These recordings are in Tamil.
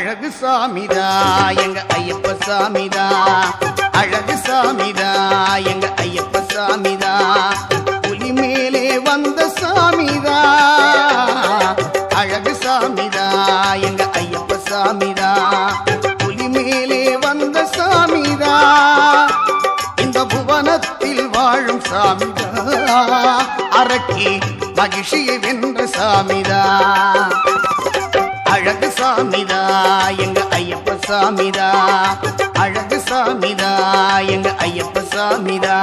அழகு சாமிதா எங்க ஐயப்ப சாமிதா அழகு சாமிதா எங்க ஐயப்ப சாமிதா புலி மேலே வந்த சாமிதா அழகு சாமிதா எங்க ஐயப்ப சாமிதா புலி மேலே வந்த சாமிதா இந்த புவனத்தில் வாழும் சாமிதா அரக்கி மகிழ்ச்சியை வென்ற சாமிதா அழகு சாமிதா எங்க ஐயப்ப சாமிதா அழகு சாமிதா எங்க ஐயப்ப சாமிதா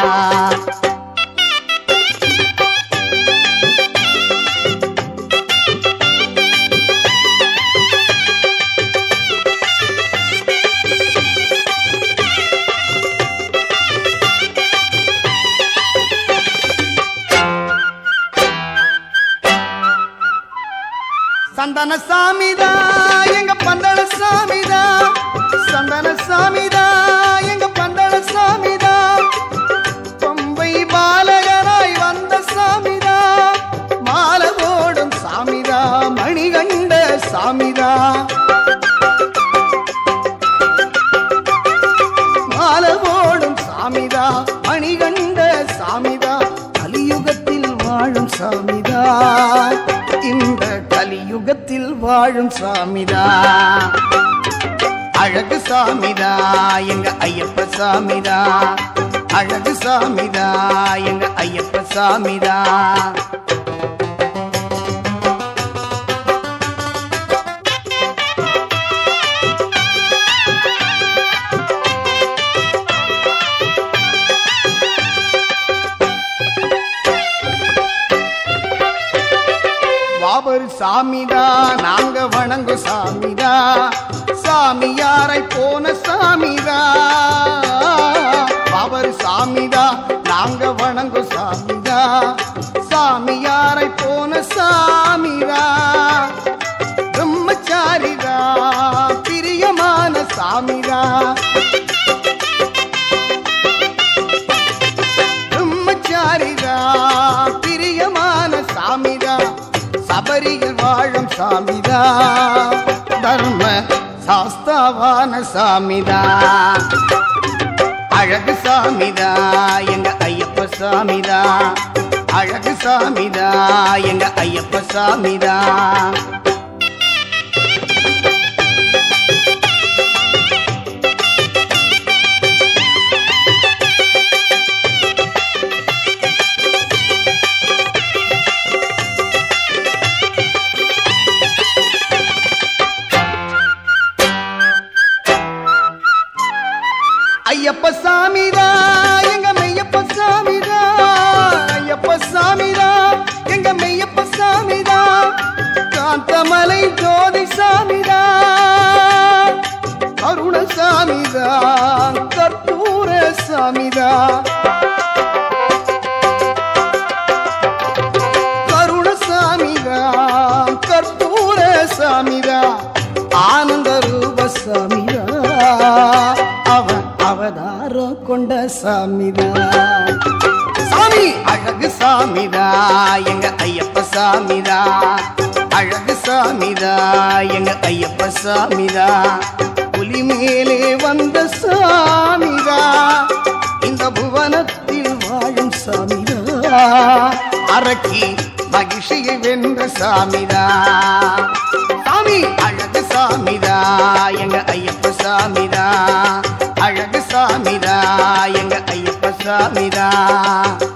சந்தன சாமிதா எங்க பந்தள சாமிதா சந்தன சாமிதா எங்க பந்தள சாமிதா பம்பை பாலகராய் வந்த சாமிதா மாலை போடும் சாமிதா மணிகண்ட சாமிதா மாலை போடும் சாமிதா மணிகண்ட சாமிதா கலியுகத்தில் வாழும் சாமிதா இந்த கலியுகத்தில் வாழும் சாமிதா அழகு சாமிதா எங்க ஐயப்ப சாமிதா அழகு சாமிதா எங்க ஐயப்ப சாமிதா வாபர் சாமிதா நாங்க வணங்கு சாமிதா சாமியாரை போன சாமிதா வாபர் சாமிதா நாங்க வணங்கு சாமிதா சாமியாரை போன சாமிதா பிரம்மச்சாரிதா பிரியமான சாமிதா பிரம்மச்சாரிதா பிரியமான சாமிதா சபரியில் வாழும் சாமிதா தர்ம சாஸ்தாவான சாமிதா அழகு சாமிதா எங்க ஐயப்ப சாமிதா அழகு சாமிதா எங்க ஐயப்ப சாமிதா ஐயப்ப சாமிதா எங்க மெய்யப்ப சாமிதா ஐயப்ப சாமிதா எங்க மெய்யப்ப சாமிதா காந்தமலை ஜோதி சாமிதா அருண சாமிதா கற்பூர சாமிதா கருண சாமிதா கற்பூர சாமிதா ஆனந்த ரூப சாமிதா அவன் அவதாரம் கொண்ட சாமிதா சாமி அழகு சாமிதா எங்க ஐயப்ப சாமிதா அழகு சாமிதா எங்க ஐயப்ப சாமிதா புலி மேலே வந்த சாமிதா இந்த புவனத்தில் வாழும் சாமிதா அரக்கி மகிழ்ச்சியை வென்ற சாமிதா சாமி அழகு சாமிதா எங்க ஐயப்ப சாமிதா அழகு சாமிதா எங்க ஐயப்ப சாமிதா